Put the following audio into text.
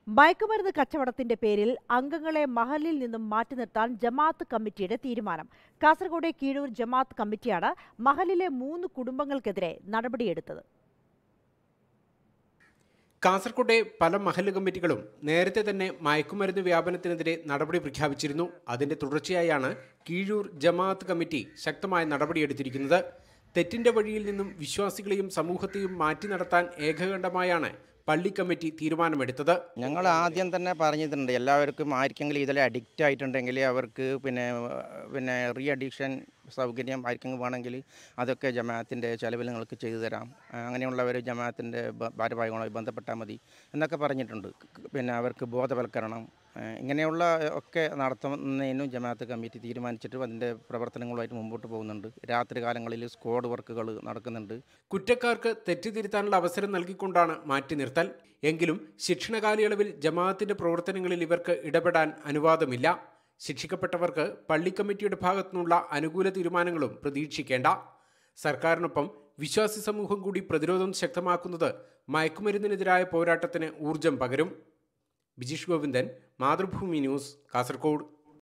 മയക്കുമരുന്ന് കച്ചവടത്തിന്റെ പേരിൽ അംഗങ്ങളെ മഹലിൽ നിന്നും മാറ്റി നിർത്താൻ ജമാഅത്ത് കമ്മിറ്റിയുടെ തീരുമാനം കാസർഗോഡ് കീഴൂർ ജമാഅത്ത് കമ്മിറ്റിയാണ് മഹലിലെ മൂന്ന് കുടുംബങ്ങൾക്കെതിരെ നടപടിയെടുത്തത് കാസർകോട്ടെ പല മഹല്ല് കമ്മിറ്റികളും നേരത്തെ തന്നെ മയക്കുമരുന്ന് വ്യാപനത്തിനെതിരെ നടപടി പ്രഖ്യാപിച്ചിരുന്നു അതിന്റെ തുടർച്ചയായാണ് കീഴൂർ ജമാഅത്ത് കമ്മിറ്റി ശക്തമായ നടപടിയെടുത്തിരിക്കുന്നത് തെറ്റിന്റെ വഴിയിൽ നിന്നും വിശ്വാസികളെയും സമൂഹത്തെയും മാറ്റി നടത്താൻ ഏകകണ്ഠമായാണ് പള്ളി കമ്മിറ്റി തീരുമാനമെടുത്തത് ഞങ്ങൾ ആദ്യം തന്നെ പറഞ്ഞിട്ടുണ്ട് എല്ലാവർക്കും ആർക്കെങ്കിലും ഇതിൽ അഡിക്റ്റ് ആയിട്ടുണ്ടെങ്കിൽ അവർക്ക് പിന്നെ പിന്നെ റീ അഡിക്ഷൻ സൗകര്യം ആർക്കെങ്കിലും വേണമെങ്കിൽ അതൊക്കെ ജമാഅത്തിൻ്റെ ചിലവിൽ നിങ്ങൾക്ക് ചെയ്തു തരാം ആ, അങ്ങനെയുള്ളവർ ജമാഅത്തിൻ്റെ ഭാരവാഹികളുമായി ബന്ധപ്പെട്ടാൽ മതി എന്നൊക്കെ പറഞ്ഞിട്ടുണ്ട് പിന്നെ അവർക്ക് ബോധവൽക്കരണം ആ, ഇങ്ങനെയുള്ള ഒക്കെ നടത്തുന്നതിനും ജമാഅത്ത് കമ്മിറ്റി തീരുമാനിച്ചിട്ട് അതിൻ്റെ പ്രവർത്തനങ്ങളുമായിട്ട് മുമ്പോട്ട് പോകുന്നുണ്ട് രാത്രി കാലങ്ങളിൽ സ്ക്വാഡ് വർക്കുകൾ നടക്കുന്നുണ്ട് കുറ്റക്കാർക്ക് തെറ്റുതിരുത്താനുള്ള അവസരം നൽകിക്കൊണ്ടാണ് മാറ്റി നിർത്തൽ എങ്കിലും ശിക്ഷണ കാലയളവിൽ ജമാഅത്തിന്റെ പ്രവർത്തനങ്ങളിൽ ഇവർക്ക് ഇടപെടാൻ അനുവാദമില്ല ശിക്ഷിക്കപ്പെട്ടവർക്ക് പള്ളി കമ്മിറ്റിയുടെ ഭാഗത്തുനിന്നുള്ള അനുകൂല തീരുമാനങ്ങളും പ്രതീക്ഷിക്കേണ്ട സർക്കാരിനൊപ്പം വിശ്വാസി സമൂഹം കൂടി പ്രതിരോധം ശക്തമാക്കുന്നത് മയക്കുമരുന്നിനെതിരായ പോരാട്ടത്തിന് ഊർജം പകരും ബിജീഷ് ഗോവിന്ദൻ മാതൃഭൂമി ന്യൂസ് കാസർഗോഡ്